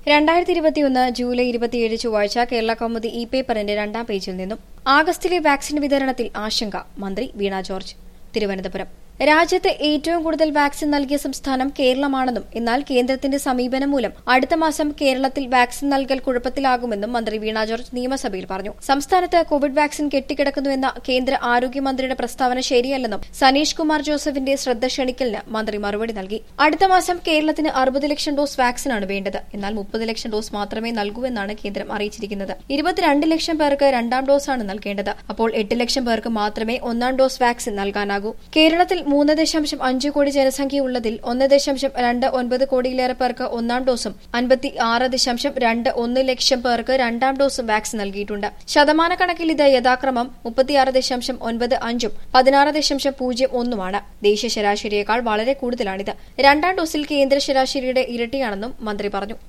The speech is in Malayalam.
രണ്ടായിരത്തി ഇരുപത്തിയൊന്ന് ജൂലൈ ഇരുപത്തിയേഴ് ചൊവ്വാഴ്ച കേരള കൗമുദി ഇ പേപ്പറിന്റെ രണ്ടാം പേജിൽ നിന്നും ആഗസ്റ്റിലെ വാക്സിൻ വിതരണത്തിൽ ആശങ്ക മന്ത്രി വീണ ജോർജ് തിരുവനന്തപുരം രാജ്യത്ത് ഏറ്റവും കൂടുതൽ വാക്സിൻ നൽകിയ സംസ്ഥാനം കേരളമാണെന്നും എന്നാൽ കേന്ദ്രത്തിന്റെ സമീപനം മൂലം അടുത്ത മാസം കേരളത്തിൽ വാക്സിൻ നൽകൽ കുഴപ്പത്തിലാകുമെന്നും മന്ത്രി വീണ ജോർജ് നിയമസഭയിൽ പറഞ്ഞു സംസ്ഥാനത്ത് കോവിഡ് വാക്സിൻ കെട്ടിക്കിടക്കുന്നുവെന്ന കേന്ദ്ര ആരോഗ്യമന്ത്രിയുടെ പ്രസ്താവന ശരിയല്ലെന്നും സനീഷ് കുമാർ ജോസഫിന്റെ ശ്രദ്ധ ക്ഷണിക്കലിന് മന്ത്രി മറുപടി നൽകി അടുത്ത മാസം കേരളത്തിന് അറുപത് ലക്ഷം ഡോസ് വാക്സിനാണ് വേണ്ടത് എന്നാൽ മുപ്പത് ലക്ഷം ഡോസ് മാത്രമേ നൽകൂവെന്നാണ് കേന്ദ്രം അറിയിച്ചിരിക്കുന്നത് ഇരുപത്തിരണ്ട് ലക്ഷം പേർക്ക് രണ്ടാം ഡോസാണ് നൽകേണ്ടത് അപ്പോൾ എട്ട് ലക്ഷം പേർക്ക് മാത്രമേ ഒന്നാം ഡോസ് വാക്സിൻ നൽകാനാകൂ കേരളത്തിൽ മൂന്ന് ദശാംശം അഞ്ച് കോടി ജനസംഖ്യയുള്ളതിൽ ഒന്ന് ദശാംശം രണ്ട് ഒൻപത് കോടിയിലേറെ പേർക്ക് ഒന്നാം ഡോസും അൻപത്തി ആറ് ദശാംശം രണ്ട് ഒന്ന് ലക്ഷം പേർക്ക് രണ്ടാം ഡോസും വാക്സിൻ നൽകിയിട്ടുണ്ട് ശതമാനക്കണക്കിൽ ഇത് യഥാക്രമം മുപ്പത്തിയാറ് ദശാംശം ഒൻപത് അഞ്ചും പതിനാറ് ദശാംശം പൂജ്യം ഒന്നുമാണ് ദേശീയ ശരാശരിയേക്കാൾ വളരെ കൂടുതലാണിത് രണ്ടാം ഡോസിൽ കേന്ദ്ര ശരാശരിയുടെ ഇരട്ടിയാണെന്നും മന്ത്രി പറഞ്ഞു